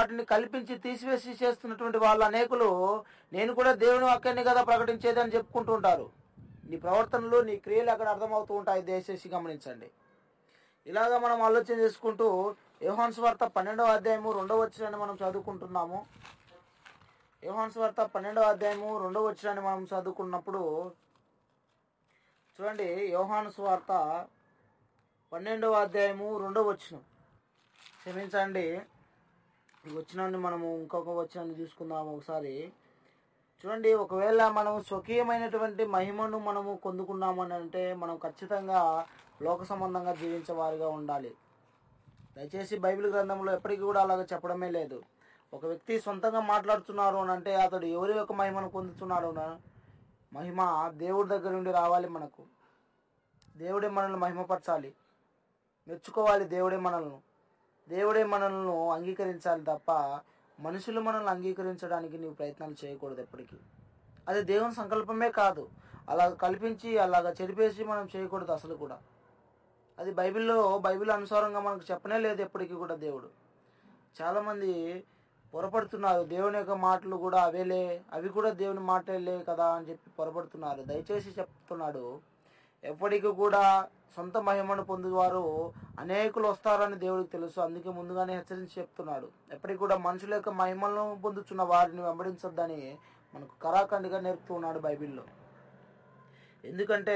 వాటిని కల్పించి తీసివేసి చేస్తున్నటువంటి వాళ్ళు అనేకులు నేను కూడా దేవుని వాక్యాన్ని కదా ప్రకటించేది అని చెప్పుకుంటూ ఉంటారు నీ ప్రవర్తనలు నీ క్రియలు అక్కడ అర్థమవుతూ ఉంటాయి దయచేసి గమనించండి ఇలాగా మనం ఆలోచన చేసుకుంటూ యోహాన్ స్వార్త పన్నెండవ అధ్యాయము రెండవ వచ్చినాన్ని మనం చదువుకుంటున్నాము యోహాన్ స్వార్త పన్నెండవ అధ్యాయము రెండవ వచ్చినాన్ని మనం చదువుకున్నప్పుడు చూడండి యోహాను స్వార్త పన్నెండవ అధ్యాయము రెండవ వచనం క్షమించండి ఈ వచనాన్ని మనము ఇంకొక వచనాన్ని చూసుకుందాం ఒకసారి చూడండి ఒకవేళ మనం స్వకీయమైనటువంటి మహిమను మనము పొందుకున్నామని అంటే మనం ఖచ్చితంగా లోక సంబంధంగా జీవించే వారిగా ఉండాలి దయచేసి బైబిల్ గ్రంథంలో ఎప్పటికీ కూడా అలాగ చెప్పడమే లేదు ఒక వ్యక్తి సొంతంగా మాట్లాడుతున్నారు అని అంటే అతడు ఎవరి యొక్క మహిమను పొందుతున్నాడు అన- మహిమ దేవుడి దగ్గర నుండి రావాలి మనకు దేవుడే మనల్ని మహిమపరచాలి మెచ్చుకోవాలి దేవుడే మనల్ని దేవుడే మనల్ని అంగీకరించాలి తప్ప మనుషులు మనల్ని అంగీకరించడానికి నీవు ప్రయత్నాలు చేయకూడదు ఎప్పటికీ అది దేవుని సంకల్పమే కాదు అలా కల్పించి అలాగ చెడిపేసి మనం చేయకూడదు అసలు కూడా అది బైబిల్లో బైబిల్ అనుసారంగా మనకు చెప్పనే లేదు ఎప్పటికీ కూడా దేవుడు చాలామంది పొరపడుతున్నారు దేవుని యొక్క మాటలు కూడా అవేలే అవి కూడా దేవుని మాటలే కదా అని చెప్పి పొరపడుతున్నారు దయచేసి చెప్తున్నాడు ఎప్పటికీ కూడా సొంత మహిమను పొందువారు అనేకులు వస్తారని దేవుడికి తెలుసు అందుకే ముందుగానే హెచ్చరించి చెప్తున్నాడు ఎప్పటికి కూడా మనుషుల యొక్క మహిమలను పొందుతున్న వారిని వెంబడించొద్దని మనకు కరాఖండిగా నేర్పుతూ ఉన్నాడు బైబిల్లో ఎందుకంటే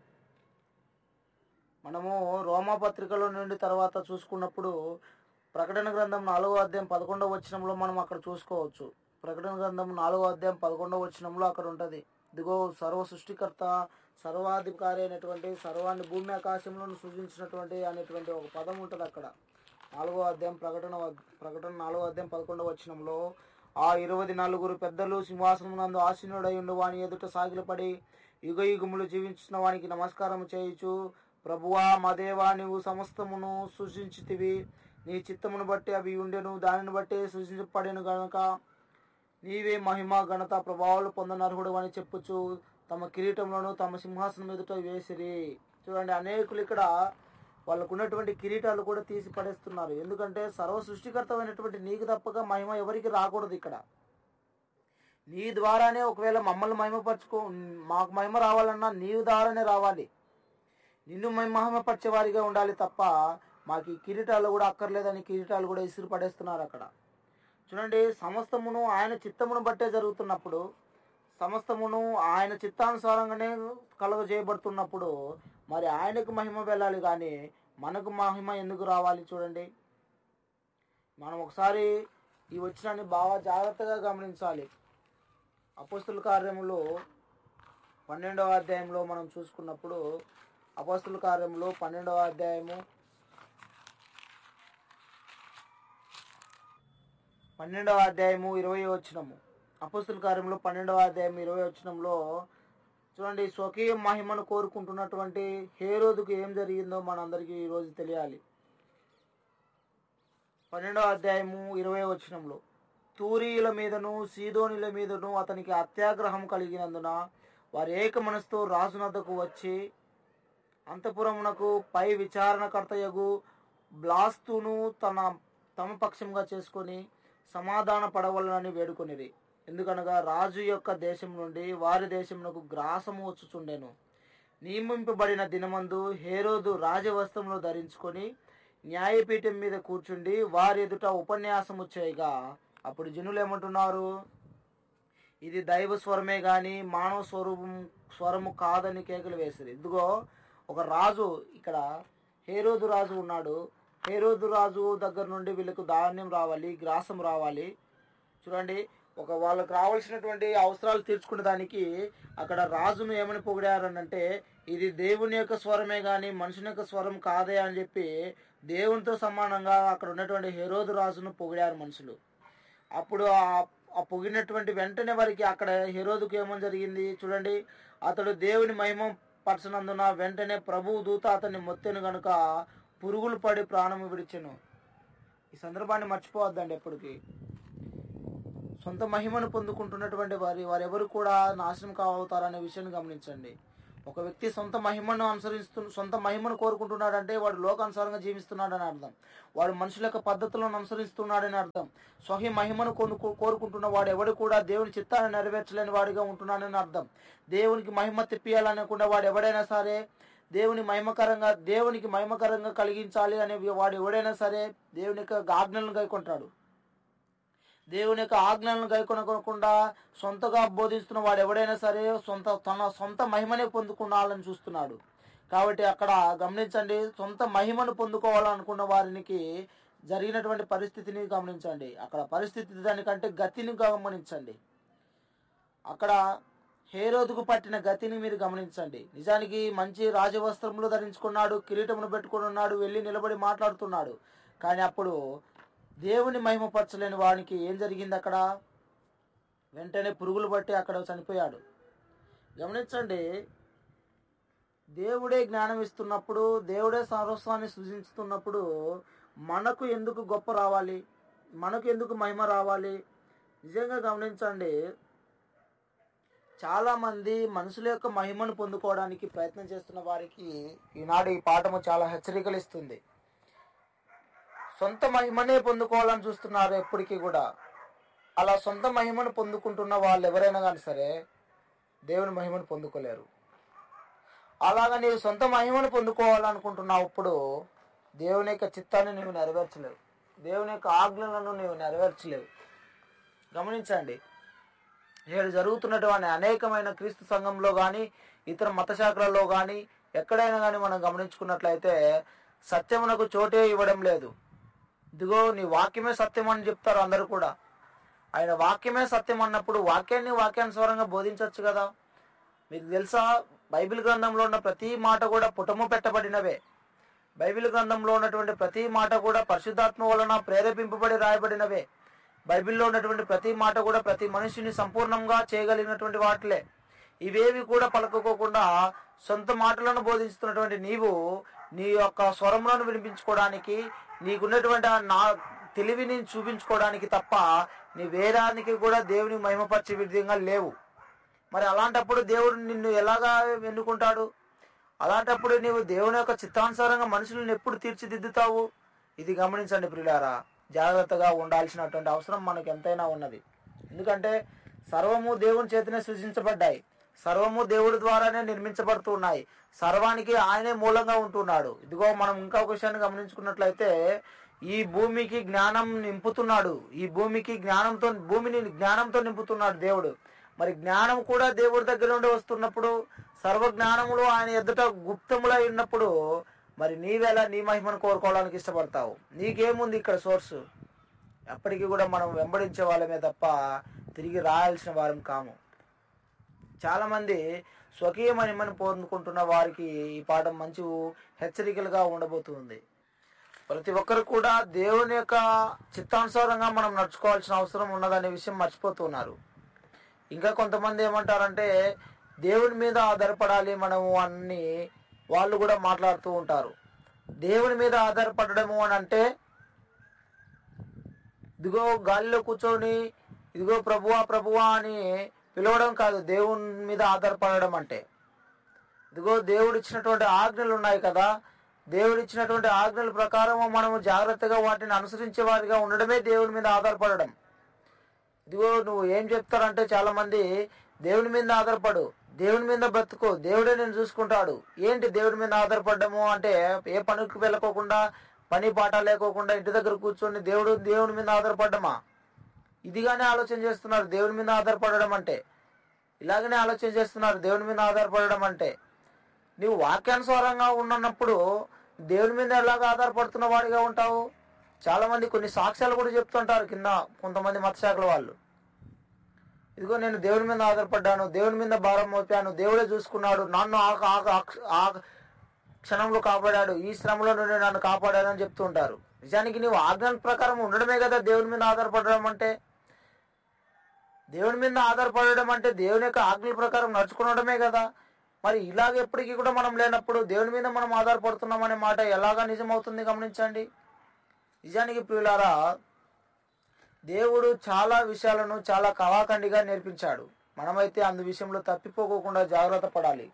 మనము రోమా పత్రికలో నుండి తర్వాత చూసుకున్నప్పుడు ప్రకటన గ్రంథం నాలుగో అధ్యాయం పదకొండవ వచనంలో మనం అక్కడ చూసుకోవచ్చు ప్రకటన గ్రంథం నాలుగో అధ్యాయం పదకొండవ వచనంలో అక్కడ ఉంటుంది ఇదిగో సర్వ సృష్టికర్త సర్వాధికారి అయినటువంటి సర్వాన్ని భూమి ఆకాశంలో సృజించినటువంటి అనేటువంటి ఒక పదం ఉంటుంది అక్కడ నాలుగో అధ్యాయం ప్రకటన వ- ప్రకటన నాలుగో అధ్యాయం పదకొండవ వచనంలో ఆ ఇరవై నలుగురు పెద్దలు సింహాసనం నందు ఆసీనుడై ఉండు వాని ఎదుట సాగిలపడి యుగ యుగములు జీవించిన వానికి నమస్కారం చేయుచు ప్రభువా మా దేవా నీవు సమస్తమును సృజించితివి నీ చిత్తమును బట్టి అవి ఉండెను దానిని బట్టి సృజించబడిన గనుక నీవే మహిమ ఘనత ప్రభావాలు పొందనర్హుడు అని చెప్పుచు తమ కిరీటంలోను తమ సింహాసనం ఎదుట వేసిరి చూడండి అనేకులు ఇక్కడ వాళ్ళకు ఉన్నటువంటి కిరీటాలు కూడా తీసి పడేస్తున్నారు ఎందుకంటే సర్వ సృష్టికర్తమైనటువంటి నీకు తప్పక మహిమ ఎవరికి రాకూడదు ఇక్కడ నీ ద్వారానే ఒకవేళ మమ్మల్ని మహిమపరచుకో మాకు మహిమ రావాలన్నా నీ ద్వారానే రావాలి నిన్ను మేము మహిమపరిచే వారిగా ఉండాలి తప్ప మాకు ఈ కిరీటాలు కూడా అక్కర్లేదని కిరీటాలు కూడా ఇసురు పడేస్తున్నారు అక్కడ చూడండి సమస్తమును ఆయన చిత్తమును బట్టే జరుగుతున్నప్పుడు సమస్తమును ఆయన చిత్తానుసారంగానే కలుగ చేయబడుతున్నప్పుడు మరి ఆయనకు మహిమ వెళ్ళాలి కానీ మనకు మహిమ ఎందుకు రావాలి చూడండి మనం ఒకసారి ఈ వచ్చినాన్ని బాగా జాగ్రత్తగా గమనించాలి అపోస్తుల కార్యములో పన్నెండవ అధ్యాయంలో మనం చూసుకున్నప్పుడు అపోస్తుల కార్యములో పన్నెండవ అధ్యాయము పన్నెండవ అధ్యాయము ఇరవై వచ్చినము అపోస్తుల కార్యంలో పన్నెండవ అధ్యాయం ఇరవై వచ్చినంలో చూడండి స్వకీయ మహిమను కోరుకుంటున్నటువంటి హేరోదుకు ఏం జరిగిందో మనందరికీ ఈరోజు తెలియాలి పన్నెండవ అధ్యాయము ఇరవై వచనంలో తూరీయుల మీదను సీదోనిల మీదను అతనికి అత్యాగ్రహం కలిగినందున వారి ఏక మనసుతో రాజునద్దకు వచ్చి అంతపురమునకు పై విచారణకర్తయగు బ్లాస్తును తన తమ పక్షంగా చేసుకొని సమాధాన పడవలనని వేడుకొనిరి ఎందుకనగా రాజు యొక్క దేశం నుండి వారి దేశమునకు గ్రాసము వచ్చుచుండెను నియమింపబడిన దినమందు హేరోదు రాజవస్త్రములు ధరించుకొని న్యాయపీఠం మీద కూర్చుండి వారి ఎదుట ఉపన్యాసము చేయగా అప్పుడు జనులు ఏమంటున్నారు ఇది దైవ స్వరమే గాని మానవ స్వరూపం స్వరము కాదని కేకలు వేసిరి ఇదిగో ఒక రాజు ఇక్కడ హేరోదు రాజు ఉన్నాడు హేరోదు రాజు దగ్గర నుండి వీళ్ళకు ధాన్యం రావాలి గ్రాసం రావాలి చూడండి ఒక వాళ్ళకు రావాల్సినటువంటి అవసరాలు తీర్చుకునే దానికి అక్కడ రాజును ఏమని పొగిడారనంటే ఇది దేవుని యొక్క స్వరమే కానీ మనుషుని యొక్క స్వరం కాదే అని చెప్పి దేవునితో సమానంగా అక్కడ ఉన్నటువంటి హెరోదు రాజును పొగిడారు మనుషులు అప్పుడు ఆ- ఆ పొగిడినటువంటి వెంటనే వారికి అక్కడ హెరోదుకు ఏమని జరిగింది చూడండి అతడు దేవుని మహిమ పరచనందున వెంటనే ప్రభు దూత అతన్ని మొత్తెను గనుక పురుగులు పడి ప్రాణము విడిచెను ఈ సందర్భాన్ని మర్చిపోవద్దండి ఎప్పటికీ సొంత మహిమను పొందుకుంటున్నటువంటి వారి వారెవరు కూడా నాశనం కావుతారనే విషయాన్ని గమనించండి ఒక వ్యక్తి సొంత మహిమను అనుసరిస్తు సొంత మహిమను కోరుకుంటున్నాడంటే వాడు లోకానుసారంగా జీవిస్తున్నాడని అర్థం వాడు మనుషుల యొక్క పద్ధతులను అనుసరిస్తున్నాడని అర్థం స్వహి మహిమను కొను కోరుకుంటున్న వాడు ఎవడు కూడా దేవుని చిత్తాన్ని నెరవేర్చలేని వాడిగా ఉంటున్నాడని అర్థం దేవునికి మహిమ తెప్పియాలనుకున్న వాడు ఎవడైనా సరే దేవుని మహిమకరంగా దేవునికి మహిమకరంగా కలిగించాలి అనే వాడు ఎవడైనా సరే దేవుని యొక్క ఆజ్ఞలను గైకొంటాడు దేవుని యొక్క ఆజ్ఞలను గైకొనకుండా సొంతగా బోధిస్తున్న వాడు ఎవడైనా సరే సొంత తన సొంత మహిమనే పొందుకోవాలని చూస్తున్నాడు కాబట్టి అక్కడ గమనించండి సొంత మహిమను పొందుకోవాలనుకున్న వారికి జరిగినటువంటి పరిస్థితిని గమనించండి అక్కడ పరిస్థితి దానికంటే గతిని గమనించండి అక్కడ హేరోదుకు పట్టిన గతిని మీరు గమనించండి నిజానికి మంచి రాజవస్త్రములు ధరించుకున్నాడు కిరీటమును పెట్టుకుని ఉన్నాడు వెళ్ళి నిలబడి మాట్లాడుతున్నాడు కానీ అప్పుడు దేవుని మహిమపరచలేని వానికి ఏం జరిగింది అక్కడ వెంటనే పురుగులు బట్టి అక్కడ చనిపోయాడు గమనించండి దేవుడే జ్ఞానం ఇస్తున్నప్పుడు దేవుడే సర్వస్వాన్ని సృజిస్తున్నప్పుడు మనకు ఎందుకు గొప్ప రావాలి మనకు ఎందుకు మహిమ రావాలి నిజంగా గమనించండి చాలామంది మనుషుల యొక్క మహిమను పొందుకోవడానికి ప్రయత్నం చేస్తున్న వారికి ఈనాడు ఈ పాఠము చాలా హెచ్చరికలు ఇస్తుంది సొంత మహిమనే పొందుకోవాలని చూస్తున్నారు ఎప్పటికీ కూడా అలా సొంత మహిమను పొందుకుంటున్న వాళ్ళు ఎవరైనా కానీ సరే దేవుని మహిమను పొందుకోలేరు అలాగా నీవు సొంత మహిమను పొందుకోవాలనుకుంటున్నావు ఇప్పుడు దేవుని యొక్క చిత్తాన్ని నీవు నెరవేర్చలేవు దేవుని యొక్క ఆజ్ఞలను నీవు నెరవేర్చలేవు గమనించండి నేడు జరుగుతున్నటువంటి అనేకమైన క్రీస్తు సంఘంలో కానీ ఇతర మత శాఖలలో కానీ ఎక్కడైనా కానీ మనం గమనించుకున్నట్లయితే సత్యమునకు చోటే ఇవ్వడం లేదు ఇదిగో నీ వాక్యమే సత్యం అని చెప్తారు అందరూ కూడా ఆయన వాక్యమే సత్యం అన్నప్పుడు వాక్యాన్ని వాక్యానుసారంగా బోధించవచ్చు కదా మీకు తెలుసా బైబిల్ గ్రంథంలో ఉన్న ప్రతి మాట కూడా పుటము పెట్టబడినవే బైబిల్ గ్రంథంలో ఉన్నటువంటి ప్రతి మాట కూడా పరిశుద్ధాత్మ వలన ప్రేరేపింపబడి రాయబడినవే బైబిల్లో ఉన్నటువంటి ప్రతి మాట కూడా ప్రతి మనిషిని సంపూర్ణంగా చేయగలిగినటువంటి వాటిలే ఇవేవి కూడా పలుకోకుండా సొంత మాటలను బోధిస్తున్నటువంటి నీవు నీ యొక్క స్వరములను వినిపించుకోవడానికి నీకున్నటువంటి ఆ నా తెలివిని చూపించుకోవడానికి తప్ప నీ వేదానికి కూడా దేవుని మహిమపరిచే విధంగా లేవు మరి అలాంటప్పుడు దేవుడు నిన్ను ఎలాగా ఎన్నుకుంటాడు అలాంటప్పుడు నీవు దేవుని యొక్క చిత్తానుసారంగా మనుషులను ఎప్పుడు తీర్చిదిద్దుతావు ఇది గమనించండి ప్రియులారా జాగ్రత్తగా ఉండాల్సినటువంటి అవసరం మనకు ఎంతైనా ఉన్నది ఎందుకంటే సర్వము దేవుని చేతనే సృజించబడ్డాయి సర్వము దేవుడి ద్వారానే నిర్మించబడుతూ ఉన్నాయి సర్వానికి ఆయనే మూలంగా ఉంటున్నాడు ఇదిగో మనం ఇంకా ఒక విషయాన్ని గమనించుకున్నట్లయితే ఈ భూమికి జ్ఞానం నింపుతున్నాడు ఈ భూమికి జ్ఞానంతో భూమిని జ్ఞానంతో నింపుతున్నాడు దేవుడు మరి జ్ఞానం కూడా దేవుడి దగ్గర నుండి వస్తున్నప్పుడు సర్వ జ్ఞానములు ఆయన ఎదుట గుప్తములై ఉన్నప్పుడు మరి నీవెలా నీ మహిమను కోరుకోవడానికి ఇష్టపడతావు నీకేముంది ఇక్కడ సోర్సు అప్పటికి కూడా మనం వెంబడించే వాళ్ళమే తప్ప తిరిగి రాయాల్సిన వారం కాము చాలామంది స్వకీయ మహిమను పొందుకుంటున్న వారికి ఈ పాఠం మంచి హెచ్చరికలుగా ఉండబోతుంది ప్రతి ఒక్కరు కూడా దేవుని యొక్క చిత్తానుసారంగా మనం నడుచుకోవాల్సిన అవసరం ఉన్నదనే విషయం మర్చిపోతున్నారు ఇంకా కొంతమంది ఏమంటారంటే దేవుని మీద ఆధారపడాలి మనము అని వాళ్ళు కూడా మాట్లాడుతూ ఉంటారు దేవుని మీద ఆధారపడము అని అంటే ఇదిగో గాలిలో కూర్చొని ఇదిగో ప్రభువా ప్రభువా అని పిలవడం కాదు దేవుని మీద ఆధారపడడం అంటే ఇదిగో దేవుడు ఇచ్చినటువంటి ఆజ్ఞలు ఉన్నాయి కదా దేవుడు ఇచ్చినటువంటి ఆజ్ఞల ప్రకారం మనము జాగ్రత్తగా వాటిని అనుసరించే వారిగా ఉండడమే దేవుని మీద ఆధారపడడం ఇదిగో నువ్వు ఏం చెప్తారంటే చాలా మంది దేవుని మీద ఆధారపడు దేవుని మీద బ్రతుకు దేవుడే నేను చూసుకుంటాడు ఏంటి దేవుడి మీద ఆధారపడము అంటే ఏ పనికి వెళ్ళకోకుండా పని పాట లేకోకుండా ఇంటి దగ్గర కూర్చొని దేవుడు దేవుని మీద ఆధారపడ్డమా ఇదిగానే ఆలోచన చేస్తున్నారు దేవుని మీద ఆధారపడడం అంటే ఇలాగనే ఆలోచన చేస్తున్నారు దేవుని మీద ఆధారపడడం అంటే నీవు వాక్యానుసారంగా ఉన్నప్పుడు దేవుని మీద ఎలాగ ఆధారపడుతున్న వాడిగా ఉంటావు చాలా మంది కొన్ని సాక్ష్యాలు కూడా చెప్తుంటారు కింద కొంతమంది మత శాఖల వాళ్ళు ఇదిగో నేను దేవుని మీద ఆధారపడ్డాను దేవుని మీద భారం మోపాను దేవుడే చూసుకున్నాడు నన్ను ఆ- ఆ- ఆ- ఆ క్షణంలో కాపాడాడు ఈ శ్రమలో నుండి నన్ను కాపాడాడు అని చెప్తూ ఉంటారు నిజానికి నీవు ఆజ్ఞల ప్రకారం ఉండడమే కదా దేవుని మీద ఆధారపడడం అంటే దేవుని మీద ఆధారపడడం అంటే దేవుని యొక్క ఆజ్ఞల ప్రకారం నడుచుకునడమే కదా మరి ఇలాగ ఎప్పటికీ కూడా మనం లేనప్పుడు దేవుని మీద మనం ఆధారపడుతున్నాం అనే మాట ఎలాగా నిజమవుతుంది గమనించండి నిజానికి ప్రియులారా దేవుడు చాలా విషయాలను చాలా కళాఖండిగా నేర్పించాడు మనమైతే అందు విషయంలో తప్పిపోకోకుండా జాగ్రత్త పడాలి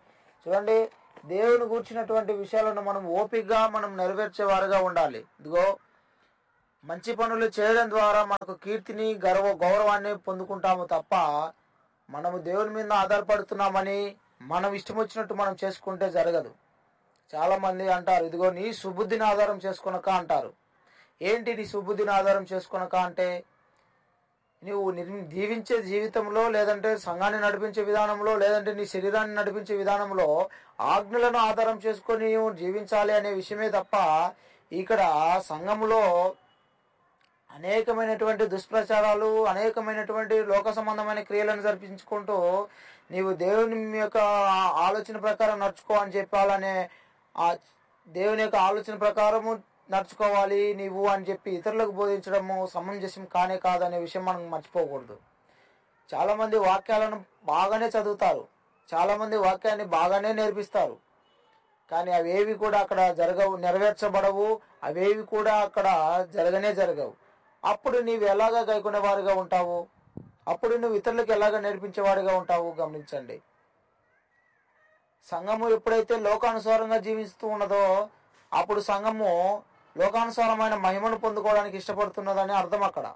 చూడండి దేవుని కూర్చున్నటువంటి విషయాలను మనం ఓపికగా మనం నెరవేర్చేవారుగా ఉండాలి ఇదిగో మంచి పనులు చేయడం ద్వారా మనకు కీర్తిని గర్వ గౌరవాన్ని పొందుకుంటాము తప్ప మనము దేవుని మీద ఆధారపడుతున్నామని మనం ఇష్టం వచ్చినట్టు మనం చేసుకుంటే జరగదు చాలా మంది అంటారు ఇదిగో నీ సుబుద్ధిని ఆధారం చేసుకొనక అంటారు ఏంటి నీ సుబుద్ధిని ఆధారం చేసుకొనక అంటే నువ్వు నిర్- జీవించే జీవితంలో లేదంటే సంఘాన్ని నడిపించే విధానంలో లేదంటే నీ శరీరాన్ని నడిపించే విధానంలో ఆజ్ఞలను ఆధారం చేసుకొని నువ్వు జీవించాలి అనే విషయమే తప్ప ఇక్కడ సంఘంలో అనేకమైనటువంటి దుష్ప్రచారాలు అనేకమైనటువంటి లోక సంబంధమైన క్రియలను జరిపించుకుంటూ నీవు దేవుని యొక్క ఆలోచన ప్రకారం నడుచుకో అని చెప్పాలనే ఆ దేవుని యొక్క ఆలోచన ప్రకారము నడుచుకోవాలి నీవు అని చెప్పి ఇతరులకు బోధించడము సమంజసం కానే కాదనే విషయం మనం మర్చిపోకూడదు చాలా మంది వాక్యాలను బాగానే చదువుతారు చాలా మంది వాక్యాన్ని బాగానే నేర్పిస్తారు కానీ అవేవి కూడా అక్కడ జరగవు నెరవేర్చబడవు అవేవి కూడా అక్కడ జరగనే జరగవు అప్పుడు నీవు ఎలాగా గైకునేవారుగా ఉంటావు అప్పుడు నువ్వు ఇతరులకు ఎలాగ నేర్పించేవాడిగా ఉంటావు గమనించండి సంఘము ఎప్పుడైతే లోకానుసారంగా జీవిస్తూ ఉన్నదో అప్పుడు సంఘము లోకానుసారమైన మహిమను పొందుకోవడానికి ఇష్టపడుతున్నదని అర్థం అక్కడ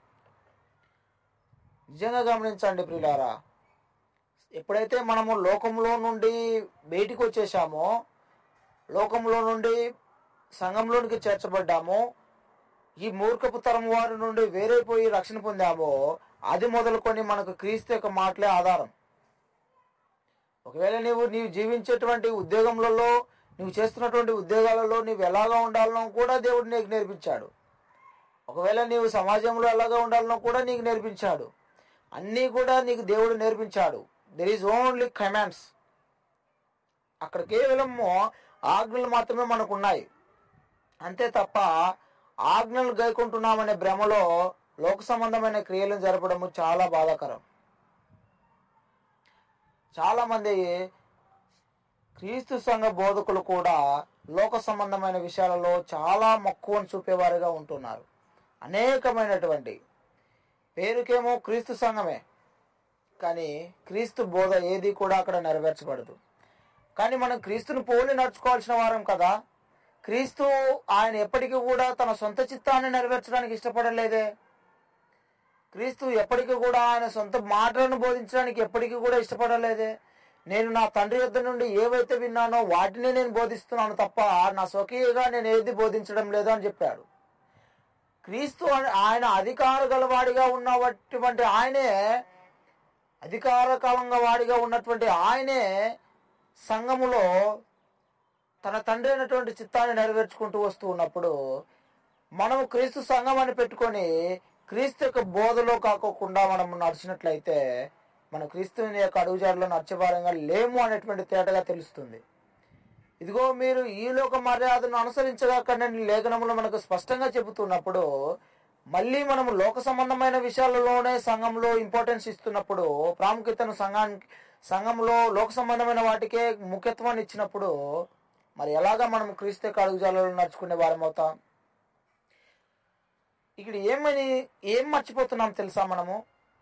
నిజంగా గమనించండి ప్రియులారా ఎప్పుడైతే మనము లోకంలో నుండి బయటికి వచ్చేసామో లోకంలో నుండి సంఘంలోనికి చేర్చబడ్డామో ఈ మూర్ఖపు తరం వారి నుండి వేరైపోయి రక్షణ పొందామో అది మొదలుకొని మనకు క్రీస్తు యొక్క మాటలే ఆధారం ఒకవేళ నీవు నీవు జీవించేటువంటి ఉద్యోగములలో నువ్వు చేస్తున్నటువంటి ఉద్యోగాలలో నీవు ఎలాగా ఉండాలనో కూడా దేవుడు నీకు నేర్పించాడు ఒకవేళ నీవు సమాజంలో ఎలాగా ఉండాలనో కూడా నీకు నేర్పించాడు అన్నీ కూడా నీకు దేవుడు నేర్పించాడు దెర్ ఈజ్ ఓన్లీ కమాండ్స్ అక్కడ కేవలము ఆజ్ఞలు మాత్రమే మనకు ఉన్నాయి అంతే తప్ప ఆజ్ఞలు గైకుంటున్నామనే భ్రమలో లోక సంబంధమైన క్రియలను జరపడము చాలా బాధాకరం చాలా మంది క్రీస్తు సంఘ బోధకులు కూడా లోక సంబంధమైన విషయాలలో చాలా మక్కువను చూపేవారుగా ఉంటున్నారు అనేకమైనటువంటి పేరుకేమో క్రీస్తు సంఘమే కానీ క్రీస్తు బోధ ఏది కూడా అక్కడ నెరవేర్చబడదు కానీ మనం క్రీస్తుని పోలి నడుచుకోవాల్సిన వారం కదా క్రీస్తు ఆయన ఎప్పటికీ కూడా తన సొంత చిత్తాన్ని నెరవేర్చడానికి ఇష్టపడలేదే క్రీస్తు ఎప్పటికీ కూడా ఆయన సొంత మాటలను బోధించడానికి ఎప్పటికీ కూడా ఇష్టపడలేదే నేను నా తండ్రి యొద్ద నుండి ఏవైతే విన్నానో వాటినే నేను బోధిస్తున్నాను తప్ప నా స్వకీయగా నేను ఏది బోధించడం లేదు అని చెప్పాడు క్రీస్తు అన- ఆయన అధికార గలవాడిగా ఉన్నటువంటి ఆయనే అధికార కాలంగా వాడిగా ఉన్నటువంటి ఆయనే సంఘములో తన తండ్రి అయినటువంటి చిత్తాన్ని నెరవేర్చుకుంటూ వస్తూ ఉన్నప్పుడు మనము క్రీస్తు సంఘం అని పెట్టుకొని క్రీస్తు యొక్క బోధలో కాకోకుండా మనం నడిచినట్లయితే మన క్రీస్తుని యొక్క అడుగుజాడలో నడిచేవారంగా లేము అనేటువంటి తేటగా తెలుస్తుంది ఇదిగో మీరు ఈ లోక మర్యాదను అనుసరించగాకండి లేఖనములు మనకు స్పష్టంగా చెబుతున్నప్పుడు మళ్ళీ మనం లోక సంబంధమైన విషయాలలోనే సంఘంలో ఇంపార్టెన్స్ ఇస్తున్నప్పుడు ప్రాముఖ్యతను సంఘానికి సంఘంలో లోక సంబంధమైన వాటికే ముఖ్యత్వాన్ని ఇచ్చినప్పుడు మరి ఎలాగా మనం క్రీస్తు యొక్క అడుగుజాలలో నడుచుకునే వారం అవుతాం ఇక్కడ ఏమని ఏం మర్చిపోతున్నాం తెలుసా మనము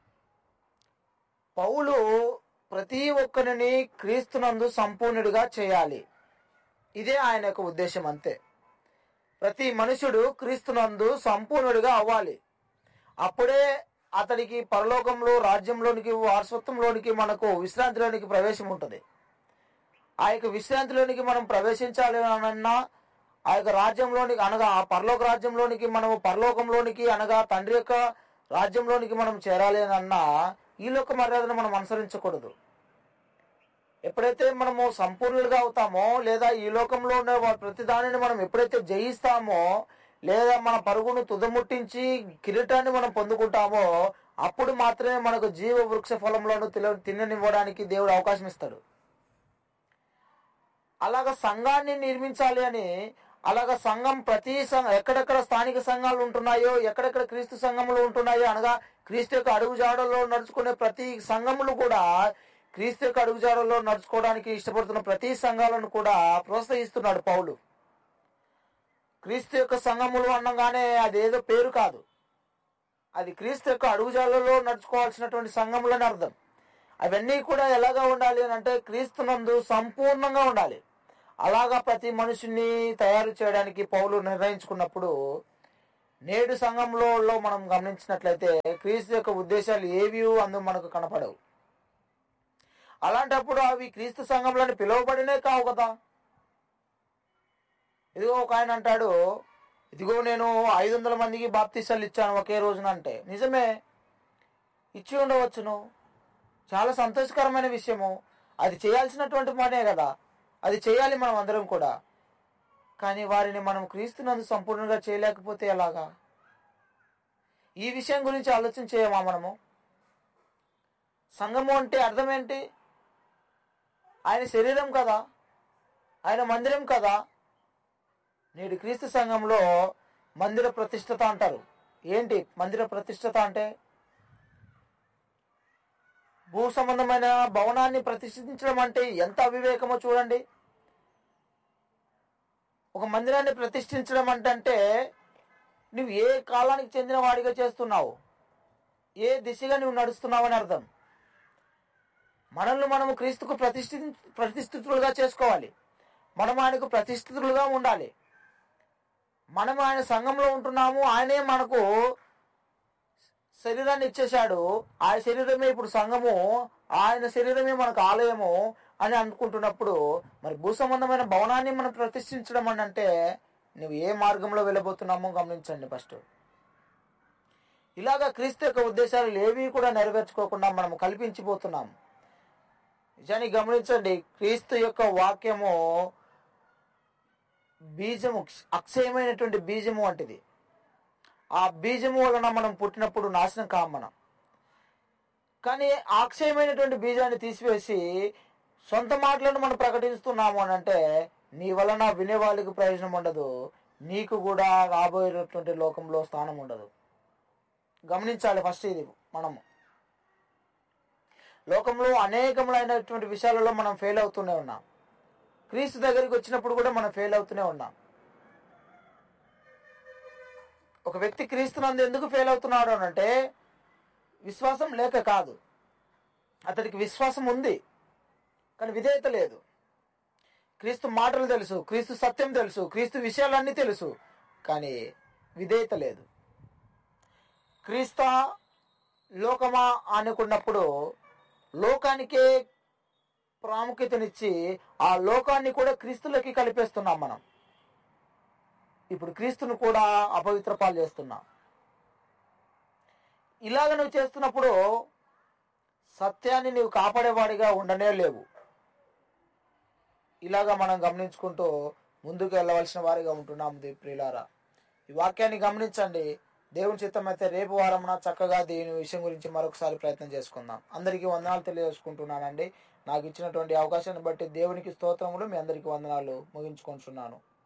పౌలు ప్రతి ఒక్కరిని క్రీస్తునందు సంపూర్ణుడిగా చేయాలి ఇదే ఆయన యొక్క ఉద్దేశం అంతే ప్రతి మనుషుడు క్రీస్తునందు సంపూర్ణుడిగా అవ్వాలి అప్పుడే అతడికి పరలోకంలో రాజ్యంలోనికి వారసత్వంలోనికి మనకు విశ్రాంతిలోనికి ప్రవేశం ఉంటుంది ఆ యొక్క విశ్రాంతిలోనికి మనం ప్రవేశించాలి అన్నా ఆ యొక్క రాజ్యంలోనికి అనగా ఆ పరలోక రాజ్యంలోనికి మనము పరలోకంలోనికి అనగా తండ్రి యొక్క రాజ్యంలోనికి మనం చేరాలి అని అన్నా ఈ లోక మర్యాదను మనం అనుసరించకూడదు ఎప్పుడైతే మనము సంపూర్ణులుగా అవుతామో లేదా ఈ లోకంలో ఉన్న వా- ప్రతి దానిని మనం ఎప్పుడైతే జయిస్తామో లేదా మన పరుగును తుదముట్టించి కిరీటాన్ని మనం పొందుకుంటామో అప్పుడు మాత్రమే మనకు జీవ వృక్ష ఫలంలోను తిన తిననివ్వడానికి దేవుడు అవకాశం ఇస్తాడు అలాగ సంఘాన్ని నిర్మించాలి అని అలాగ సంఘం ప్రతి సంఘం ఎక్కడెక్కడ స్థానిక సంఘాలు ఉంటున్నాయో ఎక్కడెక్కడ క్రీస్తు సంఘములు ఉంటున్నాయో అనగా క్రీస్తు యొక్క అడుగుజాడల్లో నడుచుకునే ప్రతి సంఘములు కూడా క్రీస్తు యొక్క అడుగుజాడల్లో నడుచుకోవడానికి ఇష్టపడుతున్న ప్రతి సంఘాలను కూడా ప్రోత్సహిస్తున్నాడు పౌలు క్రీస్తు యొక్క సంఘములు అనగానే అదేదో పేరు కాదు అది క్రీస్తు యొక్క అడుగుజాడల్లో నడుచుకోవాల్సినటువంటి సంఘములని అర్థం అవన్నీ కూడా ఎలాగా ఉండాలి అని అంటే క్రీస్తునందు సంపూర్ణంగా ఉండాలి అలాగా ప్రతి మనుషుని తయారు చేయడానికి పౌలు నిర్ణయించుకున్నప్పుడు నేడు సంఘంలో మనం గమనించినట్లయితే క్రీస్తు యొక్క ఉద్దేశాలు ఏవి అందు మనకు కనపడవు అలాంటప్పుడు అవి క్రీస్తు సంఘంలోని పిలువబడినే కావు కదా ఇదిగో ఒక ఆయన అంటాడు ఇదిగో నేను ఐదు వందల మందికి బాప్తీసాలు ఇచ్చాను ఒకే రోజున అంటే నిజమే ఇచ్చి ఉండవచ్చును చాలా సంతోషకరమైన విషయము అది చేయాల్సినటువంటి పనే కదా అది చేయాలి మనం అందరం కూడా కానీ వారిని మనం క్రీస్తునందు సంపూర్ణంగా చేయలేకపోతే ఎలాగా ఈ విషయం గురించి ఆలోచన చేయమా మనము సంఘము అంటే అర్థం ఏంటి ఆయన శరీరం కదా ఆయన మందిరం కదా నేడు క్రీస్తు సంఘంలో మందిర ప్రతిష్టత అంటారు ఏంటి మందిర ప్రతిష్టత అంటే భూ సంబంధమైన భవనాన్ని ప్రతిష్ఠించడం అంటే ఎంత అవివేకమో చూడండి ఒక మందిరాన్ని ప్రతిష్ఠించడం అంటే నువ్వు ఏ కాలానికి చెందిన వాడిగా చేస్తున్నావు ఏ దిశగా నువ్వు నడుస్తున్నావు అని అర్థం మనల్ని మనము క్రీస్తుకు ప్రతిష్ఠి ప్రతిష్ఠితులుగా చేసుకోవాలి మనం ఆయనకు ప్రతిష్ఠితులుగా ఉండాలి మనం ఆయన సంఘంలో ఉంటున్నాము ఆయనే మనకు శరీరాన్ని ఇచ్చేశాడు ఆ శరీరమే ఇప్పుడు సంఘము ఆయన శరీరమే మనకు ఆలయము అని అనుకుంటున్నప్పుడు మరి భూ సంబంధమైన భవనాన్ని మనం ప్రతిష్ఠించడం అని అంటే నువ్వు ఏ మార్గంలో వెళ్ళబోతున్నామో గమనించండి ఫస్ట్ ఇలాగా క్రీస్తు యొక్క ఉద్దేశాలు ఏవి కూడా నెరవేర్చుకోకుండా మనం కల్పించిపోతున్నాం నిజానికి గమనించండి క్రీస్తు యొక్క వాక్యము బీజము అక్షయమైనటువంటి బీజము వంటిది ఆ బీజము వలన మనం పుట్టినప్పుడు నాశనం కాం మనం కానీ ఆ అక్షయమైనటువంటి బీజాన్ని తీసివేసి సొంత మాటలను మనం ప్రకటిస్తున్నాము అని అంటే నీ వలన వినేవాళ్ళకి ప్రయోజనం ఉండదు నీకు కూడా రాబోయేటటువంటి లోకంలో స్థానం ఉండదు గమనించాలి ఫస్ట్ ఇది మనము లోకంలో అనేకములైనటువంటి విషయాలలో మనం ఫెయిల్ అవుతూనే ఉన్నాం క్రీస్తు దగ్గరికి వచ్చినప్పుడు కూడా మనం ఫెయిల్ అవుతూనే ఉన్నాం ఒక వ్యక్తి క్రీస్తునందు ఎందుకు ఫెయిల్ అవుతున్నాడు అని అంటే విశ్వాసం లేక కాదు అతడికి విశ్వాసం ఉంది కానీ విధేయత లేదు క్రీస్తు మాటలు తెలుసు క్రీస్తు సత్యం తెలుసు క్రీస్తు విషయాలన్నీ తెలుసు కానీ విధేయత లేదు క్రీస్త లోకమా అనుకున్నప్పుడు లోకానికే ప్రాముఖ్యతనిచ్చి ఆ లోకాన్ని కూడా క్రీస్తులకి కలిపేస్తున్నాం మనం ఇప్పుడు క్రీస్తును కూడా అపవిత్ర పాలు చేస్తున్నాం ఇలాగ నువ్వు చేస్తున్నప్పుడు సత్యాన్ని నీవు కాపాడేవాడిగా ఉండనే లేవు ఇలాగా మనం గమనించుకుంటూ ముందుకు వెళ్ళవలసిన వారిగా ఉంటున్నాం ది ప్రియులారా ఈ వాక్యాన్ని గమనించండి దేవుని చిత్తం అయితే రేపు వారమున చక్కగా దీని విషయం గురించి మరొకసారి ప్రయత్నం చేసుకుందాం అందరికీ వందనాలు తెలియజేసుకుంటున్నానండి నాకు ఇచ్చినటువంటి అవకాశాన్ని బట్టి దేవునికి స్తోత్రములు మీ అందరికీ వందనాలు ముగించుకుంటున్నాను